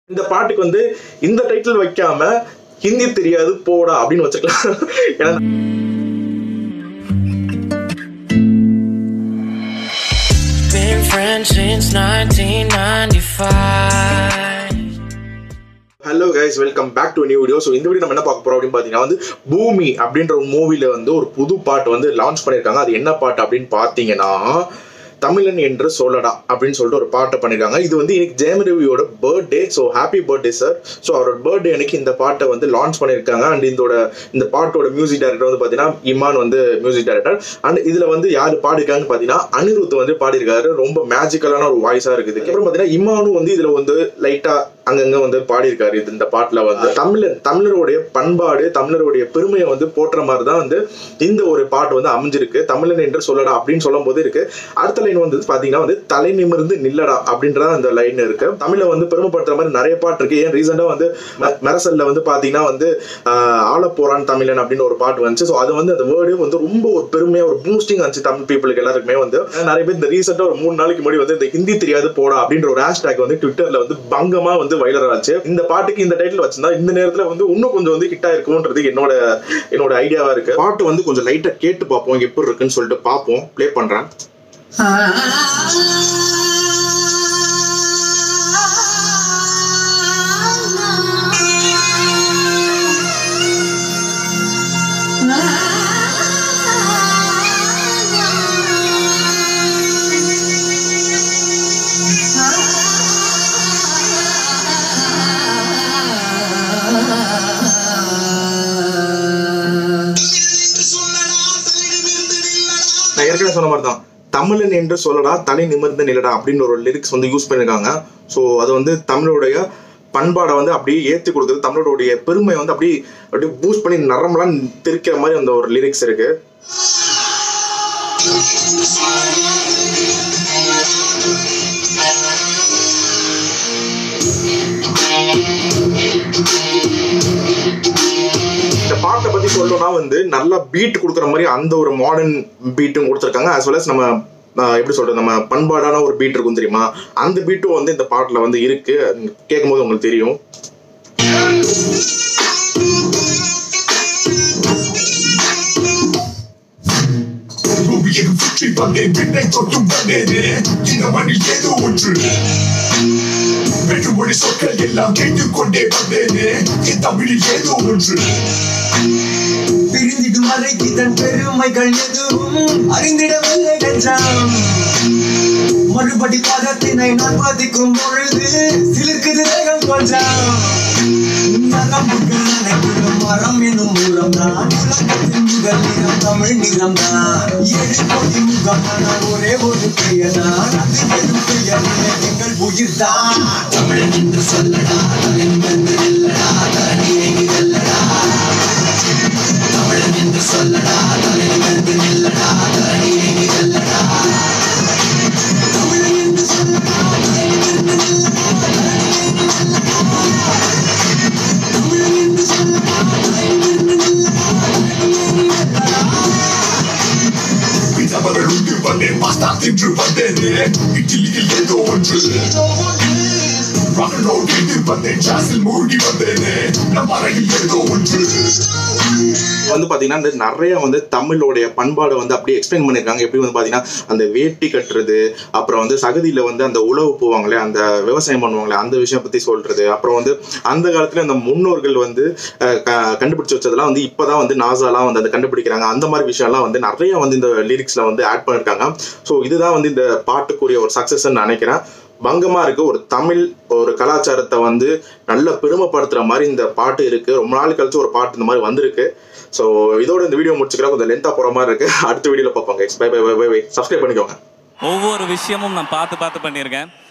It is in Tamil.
இந்த பாட்டுக்கு வந்து இந்த டைட்டில் வைக்காம ஹிந்தி தெரியாது போடா அப்படின்னு வச்சுக்கலாம் ஏன்னா Been friends since 1995. Hello guys welcome back to new video so இந்த வீடியோ நம்ம என்ன பார்க்க போறோம் அப்படின்னு பார்த்தீங்கன்னா வந்து பூமி அப்படின்ற ஒரு மூவில வந்து ஒரு புது பாட்டு வந்து லான்ச் பண்ணியிருக்காங்க அது என்ன பாட்டு அப்படின்னு பார்த்தீங்கன்னா தமிழன் என்று சொல்லடா அப்படின்னு சொல்லிட்டு ஒரு பாட்டை பண்ணியிருக்காங்க இது வந்து இன்னைக்கு ஜெயம் ரவியோட birthday so happy birthday sir so அவரோட பர்த்டே அன்னைக்கு இந்த பாட்டை வந்து லான்ச் பண்ணியிருக்காங்க அண்ட் இதோட இந்த பாட்டோட மியூசிக் டைரக்டர் வந்து பார்த்தீங்கன்னா இமான் வந்து மியூசிக் டைரக்டர் அண்ட் இதுல வந்து யார் பாடிருக்காங்கன்னு பார்த்தீங்கன்னா அனிருத் வந்து பாடியிருக்காரு ரொம்ப மேஜிக்கலான ஒரு வாய்ஸா இருக்குது அப்புறம் பார்த்தீங்கன்னா இமானும் வந்து இதுல வந்து லைட்டா அங்கங்க வந்து பாடியிருக்காரு இது இந்த பாட்டுல வந்து தமிழர் தமிழருடைய பண்பாடு தமிழருடைய பெருமையை வந்து போற்ற மாதிரி தான் வந்து இந்த ஒரு பாட்டு வந்து அமைஞ்சிருக்கு தமிழன் என்று சொல்லடா அப்படின்னு சொல்லும் போது இருக்கு அடுத்த லைன் வந்து பாத்தீங்கன்னா வந்து தலை நிமிர்ந்து நில்லடா அப்படின்றத அந்த லைன் இருக்கு தமிழை வந்து பெருமைப்படுத்துற மாதிரி நிறைய பாட்டு இருக்கு ஏன் ரீசெண்டா வந்து ம- மெரசல்ல வந்து பாத்தீங்கன்னா வந்து ஆஹ், ஆளப்போறான் தமிழன் அப்படின்னு ஒரு பாட்டு வந்துச்சு ஸோ அது வந்து அந்த வேர்டு வந்து ரொம்ப ஒரு பெருமையா ஒரு பூஸ்டிங் ஆச்சு தமிழ் பீப்புளுக்கு எல்லாருக்குமே வந்து நிறைய பேர் இந்த ரீசெண்டா ஒரு மூணு நாளைக்கு முன்னாடி வந்து இந்த ஹிந்தி தெரியாது போடா அப்படின்ற ஒரு ஹேஷ்டேக் வந்து ட்விட்டர்ல வந்து பங்கமா வந்து வைரல் ஆச்சு இந்த பாட்டுக்கு இந்த டைட்டில் வச்சிருந்தா இந்த நேரத்துல வந்து இன்னும் கொஞ்சம் வந்து ஹிட் ஆயிருக்கும்ன்றது என்னோட என்னோட ஐடியாவா இருக்கு பாட்டு வந்து கொஞ்சம் லைட்டா கேட்டு பார்ப்போம் எப்படி இருக்குன்னு சொல்லிட்டு பார்ப்போம் ப்ளே பண்றேன் நான் ஏற்கனவே சொன்ன மாதிரி தான் தமிழன் என்று சொல்லடா தலை நிமிர்ந்து நிலடா அப்படின்னு ஒரு லிரிக்ஸ் வந்து யூஸ் பண்ணிருக்காங்க ஸோ அது வந்து தமிழோடைய பண்பாடை வந்து அப்படியே ஏற்றி கொடுக்குறது தமிழோடைய பெருமையை வந்து அப்படியே அப்படியே பூஸ்ட் பண்ணி நரம்பெல்லாம் தெரிக்கிற மாதிரி அந்த ஒரு லிரிக்ஸ் இருக்கு இந்த பாட்டை பத்தி சொல்லணும்னா வந்து நல்லா பீட் கொடுக்குற மாதிரி அந்த ஒரு மாடர்ன் பீட்டும் கொடுத்துருக்காங்க as well as நம்ம ஆஹ், எப்படி சொல்றது நம்ம பண்பாடான ஒரு பீட் இருக்கும் தெரியுமா அந்த பீட்டும் வந்து இந்த பாட்டுல வந்து இருக்கு கேட்கும்போது உங்களுக்கு தெரியும் பூமியில் சுற்றி வந்தேன் பின்னை தொட்டும் வந்தேனே இந்த மண்ணில் ஏதோ ஒன்று வெற்றுமொழி சொற்கள் எல்லாம் கேட்டுக் கொண்டே வந்தேனே என் தமிழில் ஏதோ ஒன்று பிரிந்திடும் வரைக்கு தன் பெருமைகள் எதுவும் அறிந்திடவில்லை நெஞ்சம் மறுபடி பதத்தினை நான் பதிக்கும் பொழுது சிலிர்க்குது தேகம் கொஞ்சம் நரம்புகள் நினைக்கிற மரம் எனும் மூலம் தான் உலகத்தின் முதல் நிறம் தமிழ் நிறம் தான் ஏழு கோடி முகமான ஒரே ஒரு பெயர் தான் அது வெறும் பெயர் இல்லை, எங்கள் உயிர் தான் தமிழன் என்று சொல்லடா தலைநிமிர்ந்து நில்லடா தரணியை வெல்லடா தமிழன் என்று சொல்லடா தலைநிமிர்ந்து நில்லடா தரணியை வெல்லடா தமிழன் என்று சொல்லடா தலைநிமிர்ந்து நில்லடா தரணியை வெல்லடா தமிழன் என்று சொல்லடா தலைநிமிர்ந்து நில்லடா தரணியை வெல்லடா விதவர்கள் உண்டு வந்தேன் பாஸ்தா தின்று வந்தேனே இட்லியில் ஏதோ ஒன்று ரகலோ கேட்டு வந்தேன் ஜாஸில் மூழ்கி வந்தேனே நம் அறையில் ஏதோ ஒன்று வந்து பாத்தீங்கன்னா இந்த நிறைய வந்து தமிழோடைய பண்பாடை வந்து அப்படியே எக்ஸ்பிளைன் பண்ணியிருக்காங்க எப்படி வந்து பாத்தீங்கன்னா அந்த வேட்டி கட்டுறது அப்புறம் வந்து சகதியில வந்து அந்த உழவு போவாங்களே அந்த விவசாயம் பண்ணுவாங்களே அந்த விஷயம் பத்தி சொல்றது அப்புறம் வந்து அந்த காலத்துல அந்த முன்னோர்கள் வந்து அஹ், க- கண்டுபிடிச்சு வச்சதெல்லாம் வந்து இப்பதான் வந்து நாசாலாம் வந்து அதை கண்டுபிடிக்கிறாங்க அந்த மாதிரி விஷயம்லாம் வந்து நிறைய வந்து இந்த லிரிக்ஸ்ல வந்து ஆட் பண்ணிருக்காங்க ஸோ இதுதான் வந்து இந்த பாட்டுக்குரிய ஒரு சக்சஸ் நினைக்கிறேன் பங்கமா இருக்கு ஒரு தமிழ் ஒரு கலாச்சாரத்தை வந்து நல்ல பெருமைப்படுத்துற மாதிரி இந்த பாட்டு இருக்கு ரொம்ப நாள் கழிச்சு ஒரு பாட்டு இந்த மாதிரி வந்திருக்கு ஸோ இதோட இந்த வீடியோ முடிச்சுக்கலாம் கொஞ்சம் லென்த்தா போற மாதிரி இருக்கு அடுத்த வீடியோல பார்ப்போம் bye bye bye bye bye subscribe பண்ணிக்கோங்க ஒவ்வொரு விஷயமும் நான் பார்த்து பார்த்து பண்ணியிருக்கேன்